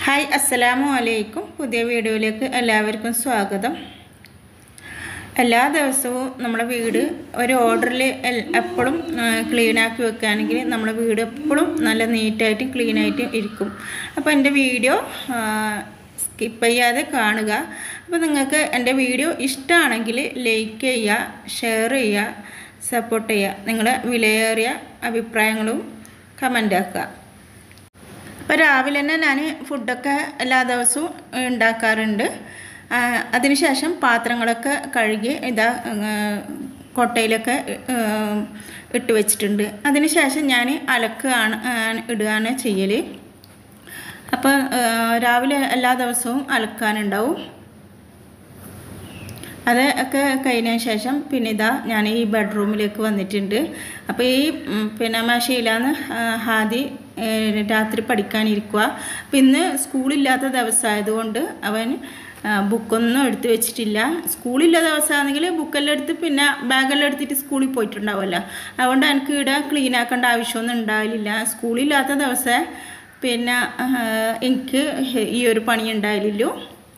hi അസ്സലാമു അലൈക്കും പുതിയ വീഡിയോയിലേക്ക് എല്ലാവർക്കും സ്വാഗതം എല്ലാ ദിവസവും നമ്മുടെ വീട് ഒരു ഓർഡറിൽ എപ്പോഴും ക്ലീനാക്കി വെക്കുകയാണെങ്കിൽ നമ്മുടെ വീട് എപ്പോഴും നല്ല നീറ്റായിട്ടും ക്ലീനായിട്ടും ഇരിക്കും അപ്പോൾ എൻ്റെ വീഡിയോ സ്കിപ്പ് ചെയ്യാതെ കാണുക അപ്പോൾ നിങ്ങൾക്ക് എൻ്റെ വീഡിയോ ഇഷ്ടമാണെങ്കിൽ ലൈക്ക് ചെയ്യുക ഷെയർ ചെയ്യുക സപ്പോർട്ട് ചെയ്യുക നിങ്ങളുടെ വിലയേറിയ അഭിപ്രായങ്ങളും കമൻ്റ് ആക്കുക അപ്പോൾ രാവിലെ തന്നെ ഞാൻ ഫുഡൊക്കെ എല്ലാ ദിവസവും ഉണ്ടാക്കാറുണ്ട് അതിനുശേഷം പാത്രങ്ങളൊക്കെ കഴുകി ഇതാ കൊട്ടയിലൊക്കെ ഇട്ട് വെച്ചിട്ടുണ്ട് അതിനുശേഷം ഞാൻ അലക്കുകയാണ് ഇടുകയാണ് ചെയ്യൽ അപ്പോൾ രാവിലെ എല്ലാ ദിവസവും അലക്കാനുണ്ടാവും അത് ഒക്കെ കഴിഞ്ഞതിന് ശേഷം പിന്നെ ഇതാ ഞാൻ ഈ ബെഡ്റൂമിലേക്ക് വന്നിട്ടുണ്ട് അപ്പോൾ ഈ പിന്നെ മഷയിലാന്ന് ഹാദി രാത്രി പഠിക്കാനിരിക്കുക അപ്പോൾ ഇന്ന് സ്കൂളില്ലാത്ത ദിവസമായതുകൊണ്ട് അവൻ ബുക്കൊന്നും എടുത്ത് വെച്ചിട്ടില്ല സ്കൂളില്ല ദിവസമാണെങ്കിൽ ബുക്കെല്ലാം എടുത്ത് പിന്നെ ബാഗെല്ലാം എടുത്തിട്ട് സ്കൂളിൽ പോയിട്ടുണ്ടാവുമല്ലോ അതുകൊണ്ട് എനിക്ക് ഇവിടെ ക്ലീൻ ആക്കേണ്ട ആവശ്യമൊന്നും ഉണ്ടാവില്ല സ്കൂളില്ലാത്ത ദിവസം പിന്നെ എനിക്ക് ഈ ഒരു പണി ഉണ്ടായില്ലല്ലോ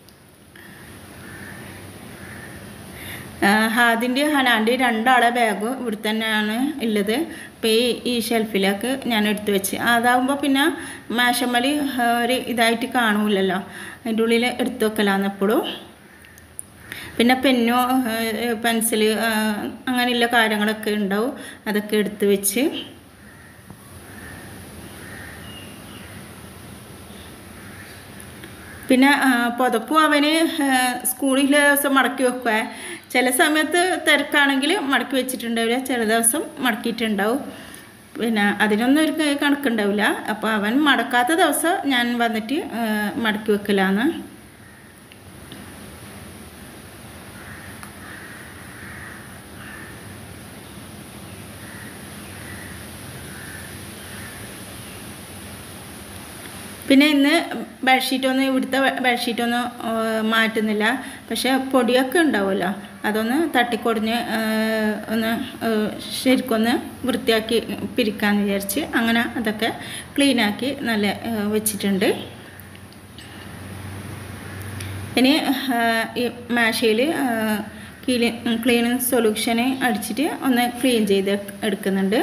ഹാദിൻ്റെ ഹനാൻ്റെ രണ്ടാളെ ബാഗ് ഇവിടെ തന്നെയാണ് ഉള്ളത് അപ്പോൾ ഈ ഈ ഷെൽഫിലേക്ക് ഞാൻ എടുത്തു വെച്ച് അതാവുമ്പോൾ പിന്നെ മേശമ്മൽ ഒരു ഇതായിട്ട് കാണൂലല്ലോ അതിൻ്റെ ഉള്ളിൽ എടുത്തു വെക്കലാന്ന് എപ്പോഴും പിന്നെ പെന്നോ പെൻസിൽ അങ്ങനെയുള്ള കാര്യങ്ങളൊക്കെ ഉണ്ടാവും അതൊക്കെ എടുത്തു വെച്ച് പിന്നെ പുതപ്പും അവന് സ്കൂളിൽ ദിവസം മടക്കി വെക്കുക ചില സമയത്ത് തിരക്കാണെങ്കിൽ മടക്കി വെച്ചിട്ടുണ്ടാവില്ല ചില ദിവസം മടക്കിയിട്ടുണ്ടാവും പിന്നെ അതിനൊന്നും ഒരു കണക്കുണ്ടാവില്ല അപ്പോൾ അവൻ മടക്കാത്ത ദിവസം ഞാൻ വന്നിട്ട് മടക്കി വെക്കലാന്ന് പിന്നെ ഇന്ന് ബെഡ്ഷീറ്റൊന്നും ഇവിടുത്തെ ബെഡ്ഷീറ്റൊന്നും മാറ്റുന്നില്ല പക്ഷേ പൊടിയൊക്കെ ഉണ്ടാവുമല്ലോ അതൊന്ന് തട്ടിക്കൊടിഞ്ഞ് ഒന്ന് ശരിക്കൊന്ന് വൃത്തിയാക്കി പിരിക്കാമെന്ന് വിചാരിച്ച് അങ്ങനെ അതൊക്കെ ക്ലീനാക്കി നല്ല വെച്ചിട്ടുണ്ട് ഇനി ഈ മാഷയിൽ ക്ലീൻ ക്ലീനിങ് സൊല്യൂഷന് അടിച്ചിട്ട് ഒന്ന് ക്ലീൻ ചെയ്ത് എടുക്കുന്നുണ്ട്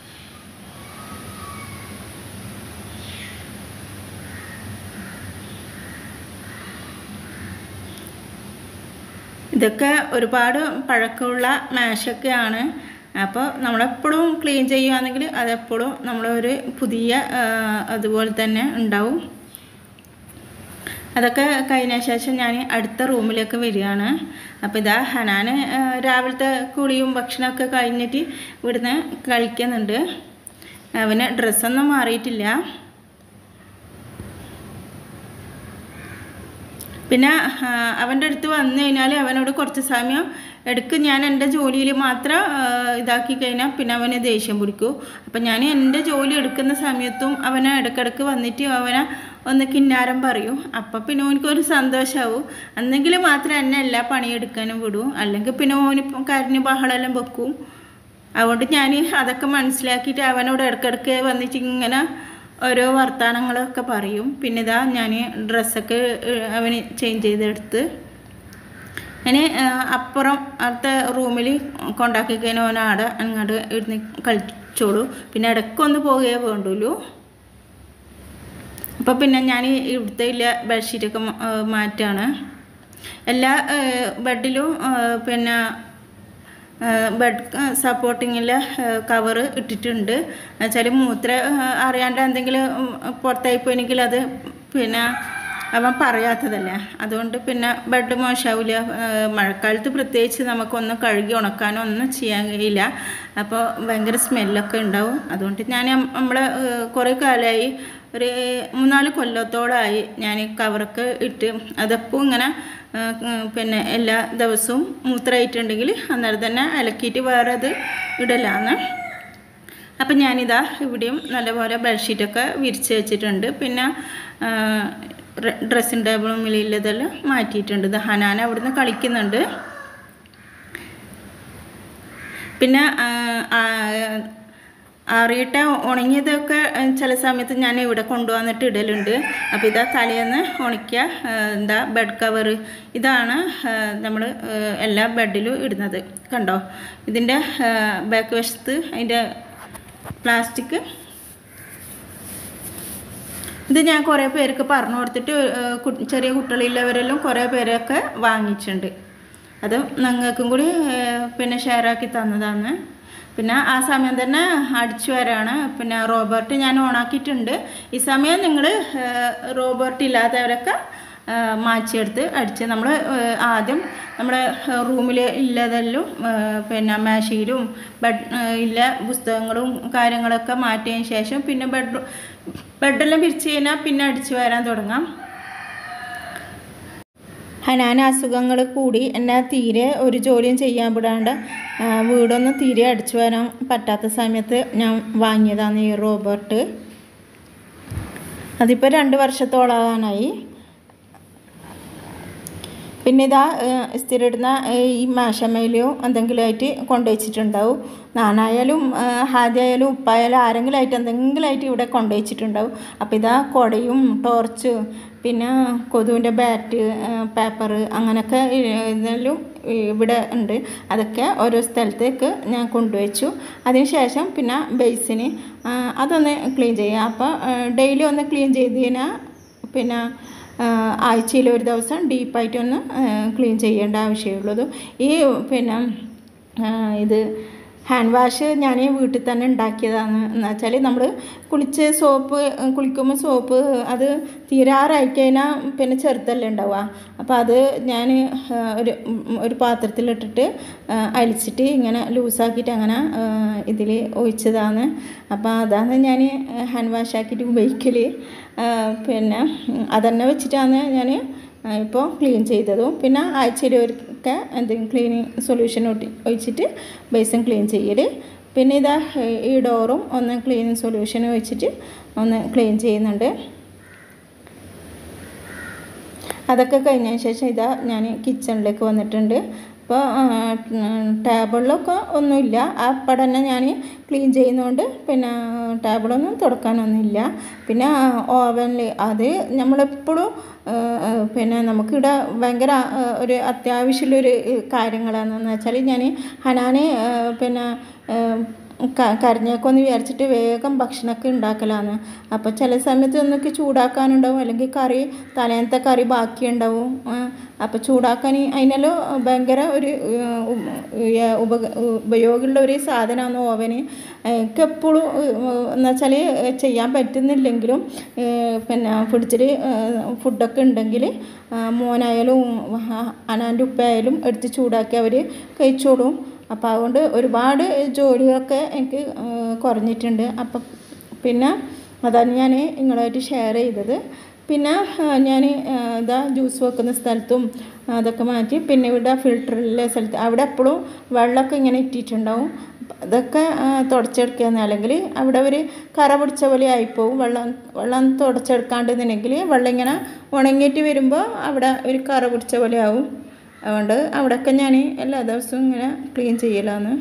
ഇതൊക്കെ ഒരുപാട് പഴക്കമുള്ള മാഷൊക്കെയാണ് അപ്പോൾ നമ്മളെപ്പോഴും ക്ലീൻ ചെയ്യുകയാണെങ്കിൽ അതെപ്പോഴും നമ്മളൊരു പുതിയ അതുപോലെ തന്നെ ഉണ്ടാവും അതൊക്കെ കഴിഞ്ഞ ശേഷം ഞാൻ അടുത്ത റൂമിലേക്ക് വരികയാണ് അപ്പോൾ ഇതാ ഹനാൻ രാവിലത്തെ കുളിയും ഭക്ഷണമൊക്കെ കഴിഞ്ഞിട്ട് ഇവിടുന്ന് കഴിക്കുന്നുണ്ട് അവന് ഡ്രസ്സൊന്നും മാറിയിട്ടില്ല പിന്നെ അവൻ്റെ അടുത്ത് വന്നു കഴിഞ്ഞാൽ അവനോട് കുറച്ച് സമയം എടുക്കും ഞാൻ എൻ്റെ ജോലിയിൽ മാത്രം ഇതാക്കി കഴിഞ്ഞാൽ പിന്നെ അവന് ദേഷ്യം പിടിക്കും അപ്പം ഞാൻ എൻ്റെ ജോലി എടുക്കുന്ന സമയത്തും അവനെ ഇടയ്ക്കിടയ്ക്ക് വന്നിട്ട് അവനെ ഒന്ന് കിന്നാരം പറയും അപ്പം പിന്നെ ഓനിക്കൊരു സന്തോഷമാവും എന്നെങ്കിൽ മാത്രം എന്നെ എല്ലാ പണിയെടുക്കാനും വിടും അല്ലെങ്കിൽ പിന്നെ ഓനിപ്പം കരഞ്ഞ് ബഹളമെല്ലാം വെക്കും അതുകൊണ്ട് ഞാൻ അതൊക്കെ മനസ്സിലാക്കിയിട്ട് അവനോട് ഇടയ്ക്കിടയ്ക്ക് വന്നിട്ട് ഇങ്ങനെ ഓരോ വർത്തമാനങ്ങളൊക്കെ പറയും പിന്നെ ഇതാ ഞാൻ ഡ്രസ്സൊക്കെ അവന് ചേഞ്ച് ചെയ്തെടുത്ത് ഇനി അപ്പുറം അടുത്ത റൂമിൽ കൊണ്ടാക്കി കഴിഞ്ഞാൽ ഓൻ ആടെ അങ്ങോട്ട് ഇരുന്ന് കളിച്ചോളൂ പിന്നെ ഇടയ്ക്കൊന്ന് പോകുകയേ വേണ്ടുള്ളൂ അപ്പോൾ പിന്നെ ഞാൻ ഇവിടുത്തെ ഇല്ല ബെഡ്ഷീറ്റൊക്കെ മാറ്റാണ് എല്ലാ ബെഡിലും പിന്നെ ബെഡ് സപ്പോർട്ടിങ്ങിൽ കവർ ഇട്ടിട്ടുണ്ട് വെച്ചാൽ മൂത്ര അറിയാണ്ട് എന്തെങ്കിലും പുറത്തായി പോയെങ്കിൽ അത് പിന്നെ അവൻ പറയാത്തതല്ലേ അതുകൊണ്ട് പിന്നെ ബെഡ് മോശമാവില്ല മഴക്കാലത്ത് പ്രത്യേകിച്ച് നമുക്കൊന്നും കഴുകി ഉണക്കാനോ ഒന്നും ചെയ്യാൻ കഴിയില്ല അപ്പോൾ ഭയങ്കര സ്മെല്ലൊക്കെ ഉണ്ടാവും അതുകൊണ്ട് ഞാൻ നമ്മൾ കുറേ കാലമായി ഒരു മൂന്നാല് കൊല്ലത്തോളമായി ഞാൻ കവറൊക്കെ ഇട്ട് അതപ്പോൾ ഇങ്ങനെ പിന്നെ എല്ലാ ദിവസവും മൂത്രമായിട്ടുണ്ടെങ്കിൽ അന്നേരം തന്നെ അലക്കിയിട്ട് വേറെ അത് ഇടലാണ് അപ്പം ഞാനിതാ ഇവിടെയും നല്ലപോലെ ബെഡ്ഷീറ്റൊക്കെ വിരിച്ച് വെച്ചിട്ടുണ്ട് പിന്നെ ഡ്രസ്സിങ് ടേബിളും ഇല്ലതെല്ലാം മാറ്റിയിട്ടുണ്ട് ഇത് ഹനാൻ അവിടുന്ന് കളിക്കുന്നുണ്ട് പിന്നെ ആറിയിട്ട് ഉണങ്ങിയതൊക്കെ ഏഹ്, ചില സമയത്ത് ഞാൻ ഇവിടെ കൊണ്ടുവന്നിട്ട് ഇടലുണ്ട് അപ്പോൾ ഇതാ തലേന്ന് ഉണക്കിയ ഏഹ്, എന്താ ബെഡ് കവർ ഇതാണ് നമ്മൾ എല്ലാ ബെഡിലും ഇടുന്നത് കണ്ടോ ഇതിൻ്റെ ബാക്ക് വശത്ത് അതിൻ്റെ പ്ലാസ്റ്റിക് ഇത് ഞാൻ കുറേ പേർക്ക് പറഞ്ഞു കൊടുത്തിട്ട് ഏഹ്, കു- ചെറിയ കുട്ടികളില്ലവരെല്ലാം കുറേ പേരൊക്കെ വാങ്ങിച്ചിട്ടുണ്ട് അത് ഞങ്ങൾക്കും കൂടി ഏഹ്, പിന്നെ ഷെയറാക്കി തന്നതാണ് പിന്നെ ആ സമയം തന്നെ അടിച്ചു വരാണ് പിന്നെ റോബർട്ട് ഞാൻ ഓണാക്കിയിട്ടുണ്ട് ഈ സമയം നിങ്ങൾ റോബർട്ട് ഇല്ലാത്തവരൊക്കെ ഏഹ്, മാറ്റിയെടുത്ത് അടിച്ച് നമ്മൾ ആദ്യം നമ്മുടെ റൂമിൽ ഇല്ലതെല്ലാം ഏഹ്, പിന്നെ മേശയിലും ബെഡ് ഏഹ്, ഇല്ല പുസ്തകങ്ങളും കാര്യങ്ങളൊക്കെ മാറ്റിയതിന് ശേഷം പിന്നെ ബെഡ് ബെഡെല്ലാം പിരിച്ച് കഴിഞ്ഞാൽ പിന്നെ അടിച്ചു വരാൻ തുടങ്ങാം ഹനാൻ അസുഖങ്ങൾ കൂടി എന്നെ തീരെ ഒരു ജോലിയും ചെയ്യാൻ വിടാണ്ട് ആ, വീടൊന്നും തീരെ അടിച്ചു വരാൻ പറ്റാത്ത സമയത്ത് ഞാൻ വാങ്ങിയതാണ് ഈ റോബോട്ട് അതിപ്പോൾ രണ്ട് വർഷത്തോളാവാനായി പിന്നെ ഇതാ ഏഹ്, സ്ഥിരം ഇടുന്ന ഏഹ്, ഈ മാഷമയിലോ എന്തെങ്കിലും ആയിട്ട് കൊണ്ടുവച്ചിട്ടുണ്ടാവും നാനായാലും ഏഹ്, ഹാദിയായാലും ഉപ്പായാലും ആരെങ്കിലും ആയിട്ട് എന്തെങ്കിലും ആയിട്ട് ഇവിടെ കൊണ്ടുവച്ചിട്ടുണ്ടാവും അപ്പോൾ ഇതാ കുടയും ടോർച്ച് പിന്നെ കൊതുവിൻ്റെ ബാറ്റ് പേപ്പർ അങ്ങനെയൊക്കെ ഇതെല്ലാം ഇവിടെ ഉണ്ട് അതൊക്കെ ഓരോ സ്ഥലത്തേക്ക് ഞാൻ കൊണ്ടുവച്ചു അതിനുശേഷം പിന്നെ ബേസിന് ആ, അതൊന്ന് ക്ലീൻ ചെയ്യുക അപ്പോൾ ഡെയിലി ഒന്ന് ക്ലീൻ ചെയ്ത് കഴിഞ്ഞാൽ പിന്നെ ആഴ്ചയിൽ ഒരു ദിവസം ഡീപ്പായിട്ടൊന്ന് ക്ലീൻ ചെയ്യേണ്ട ആവശ്യമുള്ളത് ഈ പിന്നെ ആ, ഇത് ഹാൻഡ് വാഷ് ഞാൻ വീട്ടിൽ തന്നെ ഉണ്ടാക്കിയതാണ് എന്ന് വെച്ചാൽ നമ്മൾ കുളിച്ച് സോപ്പ് കുളിക്കുമ്പോൾ സോപ്പ് അത് തീരാറായി കഴിഞ്ഞാൽ പിന്നെ ചെറുതല്ലേ ഉണ്ടാവുക അപ്പോൾ അത് ഞാൻ ഒരു ഒരു പാത്രത്തിലിട്ടിട്ട് ആ, അലിച്ചിട്ട് ഇങ്ങനെ ലൂസാക്കിയിട്ട് അങ്ങനെ ഇതിൽ ഒഴിച്ചതാണ് അപ്പോൾ അതാണ് ഞാൻ ഹാൻഡ് വാഷ് ആക്കിയിട്ട് ഉപയോഗിക്കൽ പിന്നെ അതന്നെ വെച്ചിട്ടാണ് ഞാൻ ഇപ്പോൾ ക്ലീൻ ചെയ്തതും പിന്നെ ആഴ്ചയിൽ ഒരിക്കൽ എന്തെങ്കിലും ക്ലീനിങ് സൊല്യൂഷൻ ഒഴിച്ചിട്ട് ബേസിൻ ക്ലീൻ ചെയ്യൽ പിന്നെ ഇതാ ഈ ഡോറും ഒന്ന് ക്ലീനിങ് സൊല്യൂഷൻ ഒഴിച്ചിട്ട് ഒന്ന് ക്ലീൻ ചെയ്യുന്നുണ്ട് അതൊക്കെ കഴിഞ്ഞതിന് ശേഷം ഇതാ ഞാൻ കിച്ചണിലേക്ക് വന്നിട്ടുണ്ട് അപ്പോൾ ടേബിളിലൊക്കെ ഒന്നുമില്ല ആ പടം തന്നെ ഞാൻ ക്ലീൻ ചെയ്യുന്നതുകൊണ്ട് പിന്നെ ടേബിളൊന്നും തുടക്കാനൊന്നുമില്ല പിന്നെ ഓവനിൽ അത് നമ്മളെപ്പോഴും പിന്നെ നമുക്കിവിടെ ഭയങ്കര ആ, ഒരു അത്യാവശ്യമുള്ളൊരു കാര്യങ്ങളാണെന്ന് വെച്ചാൽ ഞാൻ ഹനാന് ആ, പിന്നെ ആ, ക- കരഞ്ഞേക്കൊന്ന് വിചാരിച്ചിട്ട് വേഗം ഭക്ഷണമൊക്കെ ഉണ്ടാക്കലാണ് അപ്പോൾ ചില സമയത്ത് ഒന്നൊക്കെ ചൂടാക്കാനുണ്ടാവും അല്ലെങ്കിൽ കറി തലേന്നത്തെ കറി ബാക്കിയുണ്ടാവും അപ്പോൾ ചൂടാക്കാൻ അതിനെല്ലാം ഭയങ്കര ഒരു ഏഹ്, ഉം, ഏഹ്, ഉപ ഉപയോഗമുള്ള ഒരു സാധനമാണ് ഓവന് എനിക്ക് എപ്പോഴും എന്ന് വെച്ചാൽ ചെയ്യാൻ പറ്റുന്നില്ലെങ്കിലും ഏഹ്, പിന്നെ ഫ്രിഡ്ജിൽ ഫുഡൊക്കെ ഉണ്ടെങ്കിൽ മോനായാലും അനാൻ്റെ ഉപ്പയായാലും എടുത്ത് ചൂടാക്കി അവർ കഴിച്ചോളും അപ്പോൾ അതുകൊണ്ട് ഒരുപാട് ജോലികളൊക്കെ എനിക്ക് ഏഹ്, കുറഞ്ഞിട്ടുണ്ട് അപ്പം പിന്നെ അതാണ് ഞാൻ നിങ്ങളുമായിട്ട് ഷെയർ ചെയ്തത് പിന്നെ ഞാൻ ഇതാ ജ്യൂസ് വെക്കുന്ന സ്ഥലത്തും അതൊക്കെ മാറ്റി പിന്നെ ഇവിടെ ഫിൽറ്ററിലെ സ്ഥലത്ത് അവിടെ എപ്പോഴും വെള്ളമൊക്കെ ഇങ്ങനെ ഇട്ടിട്ടുണ്ടാവും അതൊക്കെ തുടച്ചെടുക്കുകയെന്ന് അല്ലെങ്കിൽ അവിടെ ഒരു കറ പിടിച്ച പോലെ ആയിപ്പോവും വെള്ളം വെള്ളം തുടച്ചെടുക്കാണ്ടെന്നുണ്ടെങ്കിൽ വെള്ളം ഇങ്ങനെ ഉണങ്ങിയിട്ട് വരുമ്പോൾ അവിടെ ഒരു കറ പിടിച്ച പോലെ ആവും അതുകൊണ്ട് അവിടെയൊക്കെ ഞാൻ എല്ലാ ദിവസവും ഇങ്ങനെ ക്ലീൻ ചെയ്യലാണ്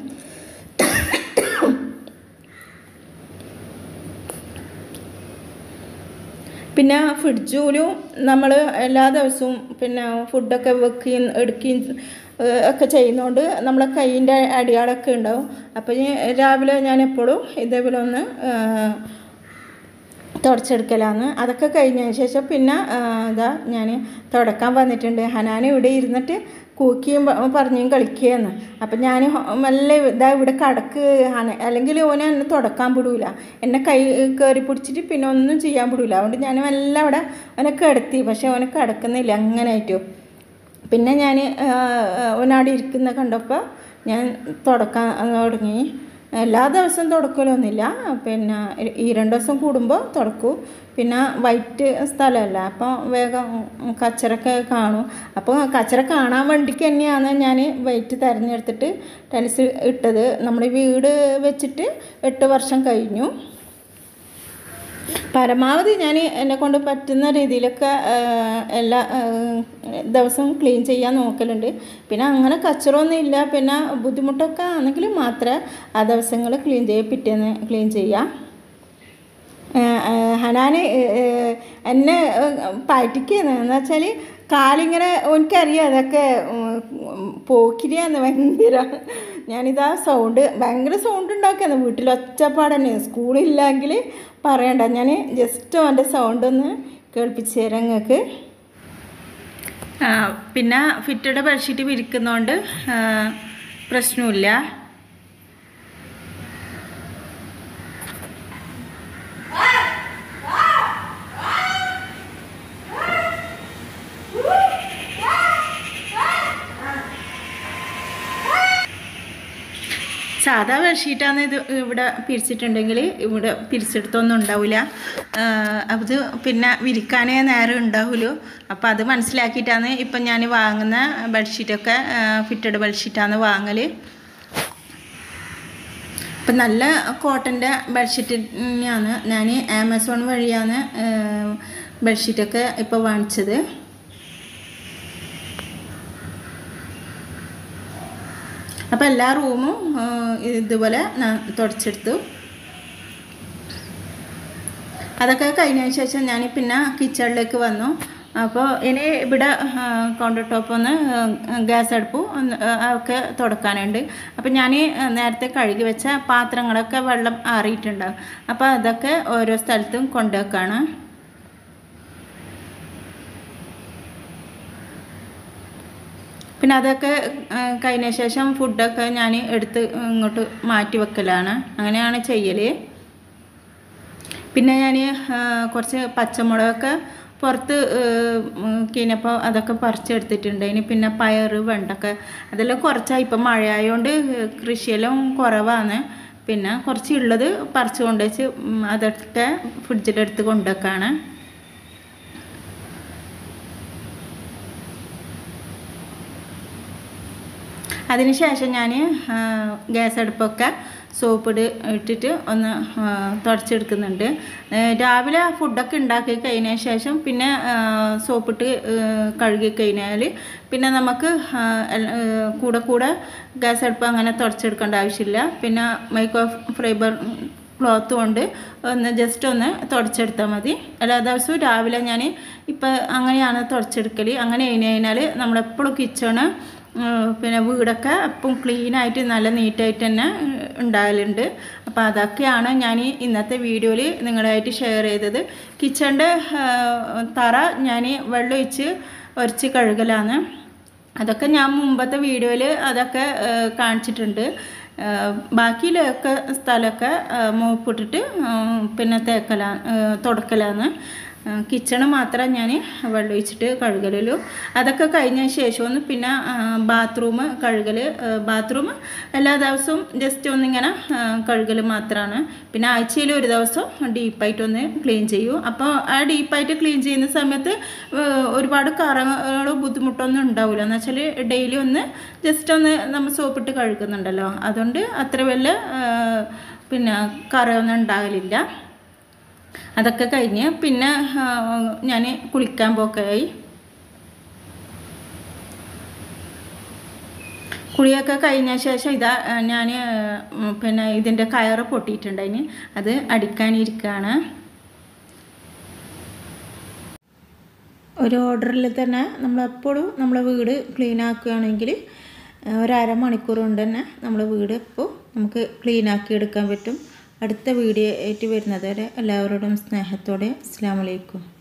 പിന്നെ ഫ്രിഡ്ജിലും നമ്മൾ എല്ലാ ദിവസവും പിന്നെ ഫുഡൊക്കെ വെക്കുകയും എടുക്കുകയും ഏഹ്, ഒക്കെ ചെയ്യുന്നതുകൊണ്ട് നമ്മളെ കൈയിൻ്റെ അടിയാളൊക്കെ ഉണ്ടാവും അപ്പോൾ ഞാൻ രാവിലെ ഞാൻ എപ്പോഴും ഇതേപോലെ ഒന്ന് ഏഹ്, തുടച്ചെടുക്കലാണ് അതൊക്കെ കഴിഞ്ഞതിന് ശേഷം പിന്നെ ആ, ഇതാ ഞാൻ തുടക്കാൻ വന്നിട്ടുണ്ട് ഹനാൻ ഇവിടെ ഇരുന്നിട്ട് കൂക്കിയും പ- പറഞ്ഞും കളിക്കുകയെന്ന് അപ്പം ഞാൻ മെല്ലെ ഇതാ ഇവിടെ കടക്ക് ഹന അല്ലെങ്കിൽ ഓനെ എന്നെ തുടക്കാൻ വിടൂല എന്നെ കൈ കയറി പിടിച്ചിട്ട് പിന്നെ ഒന്നും ചെയ്യാൻ വിടൂല അതുകൊണ്ട് ഞാൻ മെല്ലെ അവിടെ ഓനെ കിടത്തി പക്ഷെ ഓനെ കിടക്കുന്നില്ല അങ്ങനെ ആയിട്ടും പിന്നെ ഞാൻ ഓനാടെ ഇരിക്കുന്ന കണ്ടപ്പോൾ ഞാൻ തുടക്കാൻ തുടങ്ങി എല്ലാ ദിവസവും തുടക്കലൊന്നുമില്ല പിന്നെ ഈ രണ്ട് ദിവസം കൂടുമ്പോൾ തുടക്കൂ പിന്നെ വൈറ്റ് സ്ഥലമല്ല അപ്പോൾ വേഗം കച്ചറൊക്കെ കാണും അപ്പോൾ കച്ചറ കാണാൻ വേണ്ടിക്ക് തന്നെയാണ് ഞാൻ വൈറ്റ് തിരഞ്ഞെടുത്തിട്ട് ടൈൽസ് ഇട്ടത് നമ്മുടെ വീട് വെച്ചിട്ട് എട്ട് വർഷം കഴിഞ്ഞു പരമാവധി ഞാൻ എന്നെ കൊണ്ട് പറ്റുന്ന രീതിയിലൊക്കെ ആ, എല്ലാ ആ, ദിവസവും ക്ലീൻ ചെയ്യാൻ നോക്കലുണ്ട് പിന്നെ അങ്ങനെ കച്ചറൊന്നും ഇല്ല പിന്നെ ബുദ്ധിമുട്ടൊക്കെ ആണെങ്കിൽ മാത്രമേ ആ ദിവസങ്ങൾ ക്ലീൻ ചെയ്യ പിറ്റേന്ന് ക്ലീൻ ചെയ്യാം ഹനാന് എന്നെ പാറ്റിക്കുന്നു എന്ന് വെച്ചാൽ കാലിങ്ങനെ എനിക്കറിയാം അതൊക്കെ പോക്കിരിയാന്ന് ഭയങ്കര ഞാനിതാ സൗണ്ട് ഭയങ്കര സൗണ്ട് ഉണ്ടാക്കിയാണ് വീട്ടിൽ ഒച്ചപ്പാട് തന്നെ സ്കൂളില്ലെങ്കിൽ പറയണ്ട ഞാൻ ജസ്റ്റ് അവൻ്റെ സൗണ്ട് ഒന്ന് കേൾപ്പിച്ച് തരാം നിങ്ങൾക്ക് പിന്നെ ഫിറ്റഡ് ബെഡ്ഷീറ്റ് വിരിക്കുന്നതുകൊണ്ട് പ്രശ്നമില്ല സാധാ ബെഡ്ഷീറ്റാണ് ഇത് ഇവിടെ പിരിച്ചിട്ടുണ്ടെങ്കിൽ ഇവിടെ പിരിച്ചെടുത്തൊന്നും ഉണ്ടാവില്ല അത് പിന്നെ വിരിക്കാനേ നേരം ഉണ്ടാവുമല്ലോ അപ്പോൾ അത് മനസ്സിലാക്കിയിട്ടാണ് ഇപ്പം ഞാൻ വാങ്ങുന്ന ബെഡ്ഷീറ്റൊക്കെ ഫിറ്റഡ് ബെഡ്ഷീറ്റാണ് വാങ്ങൽ ഇപ്പം നല്ല കോട്ടൻ്റെ ബെഡ്ഷീറ്റ് തന്നെയാണ് ഞാൻ ആമസോൺ വഴിയാണ് ബെഡ്ഷീറ്റൊക്കെ ഇപ്പോൾ വാങ്ങിച്ചത് അപ്പോൾ എല്ലാ റൂമും ആ, ഇതുപോലെ ഞാൻ തുടച്ചെടുത്തു അതൊക്കെ കഴിഞ്ഞതിന് ശേഷം ഞാൻ പിന്നെ കിച്ചണിലേക്ക് വന്നു അപ്പോൾ ഇനി ഇവിടെ കൗണ്ടർ ടോപ്പ് ഒന്ന് ഗ്യാസ് അടുപ്പ് ഒന്ന് ആ, ഒക്കെ തുടക്കാനുണ്ട് അപ്പോൾ ഞാൻ നേരത്തെ കഴുകി വെച്ച പാത്രങ്ങളൊക്കെ വെള്ളം ആറിയിട്ടുണ്ടാവും അപ്പോൾ അതൊക്കെ ഓരോ സ്ഥലത്തും കൊണ്ടുവെക്കാണ് പിന്നെ അതൊക്കെ ആ, കഴിഞ്ഞ ശേഷം ഫുഡൊക്കെ ഞാൻ എടുത്ത് ഇങ്ങോട്ട് മാറ്റി വെക്കലാണ് അങ്ങനെയാണ് ചെയ്യൽ പിന്നെ ഞാൻ കുറച്ച് പച്ചമുളകൊക്കെ പുറത്ത് കീനപ്പോൾ അതൊക്കെ പറിച്ചെടുത്തിട്ടുണ്ട് ഇനി പിന്നെ പയർ വെണ്ടക്ക അതെല്ലാം കുറച്ചായി ഇപ്പം മഴയായതുകൊണ്ട് കൃഷിയെല്ലാം കുറവാണ് പിന്നെ കുറച്ച് ഉള്ളത് പറിച്ച് കൊണ്ടുവച്ച് ഉം, അതൊക്കെ ഫ്രിഡ്ജിലെടുത്ത് കൊണ്ടുവെക്കാണ് അതിനുശേഷം ഞാൻ ഗ്യാസ് അടുപ്പൊക്കെ സോപ്പ് ഇട് ഇട്ടിട്ട് ഒന്ന് ആ, തുടച്ചെടുക്കുന്നുണ്ട് ഏ, രാവിലെ ഫുഡൊക്കെ ഉണ്ടാക്കി കഴിഞ്ഞ ശേഷം പിന്നെ ആ, സോപ്പിട്ട് ഏ, കഴുകി കഴിഞ്ഞാൽ പിന്നെ നമുക്ക് ആ, എൽ- ഏ, കൂടെ കൂടെ ഗ്യാസ് അടുപ്പ് അങ്ങനെ തുടച്ചെടുക്കേണ്ട ആവശ്യമില്ല പിന്നെ മൈക്രോ ഫൈബർ ക്ലോത്ത് കൊണ്ട് ഒന്ന് ജസ്റ്റ് ഒന്ന് തുടച്ചെടുത്താൽ മതി എല്ലാ ദിവസവും രാവിലെ ഞാൻ ഇപ്പം അങ്ങനെയാണ് തുടച്ചെടുക്കൽ അങ്ങനെ കഴിഞ്ഞ് കഴിഞ്ഞാൽ നമ്മളെപ്പോഴും കിച്ചണ് പിന്നെ വീടൊക്കെ എപ്പം ക്ലീനായിട്ട് നല്ല നീറ്റായിട്ട് തന്നെ ഏഹ്, ഉണ്ടാകലുണ്ട് അപ്പോൾ അതൊക്കെയാണ് ഞാൻ ഈ ഇന്നത്തെ വീഡിയോയിൽ നിങ്ങളായിട്ട് ഷെയർ ചെയ്തത് കിച്ചണിൻ്റെ തറ ഞാൻ വെള്ളമൊഴിച്ച് ഉരച്ച് കഴുകലാണ് അതൊക്കെ ഞാൻ മുമ്പത്തെ വീഡിയോയിൽ അതൊക്കെ ഏഹ്, കാണിച്ചിട്ടുണ്ട് ഏഹ്, ബാക്കിയിലൊക്കെ സ്ഥലമൊക്കെ ഏഹ്, മോപ്പിട്ടിട്ട് ഏഹ്, പിന്നെ തേക്കലാ ഏഹ്, തുടക്കലാണ് കിച്ചണ് മാത്രം ഞാൻ വെള്ളം ഒഴിച്ചിട്ട് കഴുകലുള്ളൂ അതൊക്കെ കഴിഞ്ഞ ശേഷമൊന്ന് പിന്നെ ബാത്റൂം കഴുകൽ ബാത്റൂം എല്ലാ ദിവസവും ജസ്റ്റ് ഒന്നിങ്ങനെ കഴുകൽ മാത്രമാണ് പിന്നെ ആഴ്ചയിൽ ഒരു ദിവസം ഡീപ്പായിട്ടൊന്ന് ക്ലീൻ ചെയ്യും അപ്പോൾ ആ ഡീപ്പായിട്ട് ക്ലീൻ ചെയ്യുന്ന സമയത്ത് ഏഹ്, ഒരുപാട് കറകളോ ബുദ്ധിമുട്ടൊന്നും ഉണ്ടാവില്ല എന്ന് വെച്ചാൽ ഡെയിലി ഒന്ന് ജസ്റ്റ് ഒന്ന് നമ്മൾ സോപ്പിട്ട് കഴുകുന്നുണ്ടല്ലോ അതുകൊണ്ട് അത്ര വലിയ ഏഹ്, പിന്നെ കറയൊന്നും ഉണ്ടാകലില്ല അതൊക്കെ കഴിഞ്ഞ് പിന്നെ ഞാൻ കുളിക്കാൻ പോക്കായി കുളിയൊക്കെ കഴിഞ്ഞ ശേഷം ഇതാ ഞാൻ പിന്നെ ഇതിൻ്റെ കയറ് പൊട്ടിയിട്ടുണ്ടായിന് അത് അടിക്കാനിരിക്കുകയാണ് ഒരു ഓർഡറിൽ തന്നെ നമ്മളെപ്പോഴും നമ്മളെ വീട് ക്ലീൻ ആക്കുകയാണെങ്കിൽ ഒരു അരമണിക്കൂർ കൊണ്ട് തന്നെ നമ്മളെ വീട് ഇപ്പോൾ നമുക്ക് ക്ലീൻ ആക്കി എടുക്കാൻ പറ്റും അടുത്ത വീഡിയോ ആയിട്ട് വരുന്നത് വരെ എല്ലാവരോടും സ്നേഹത്തോടെ അസ്സാം വലൈക്കും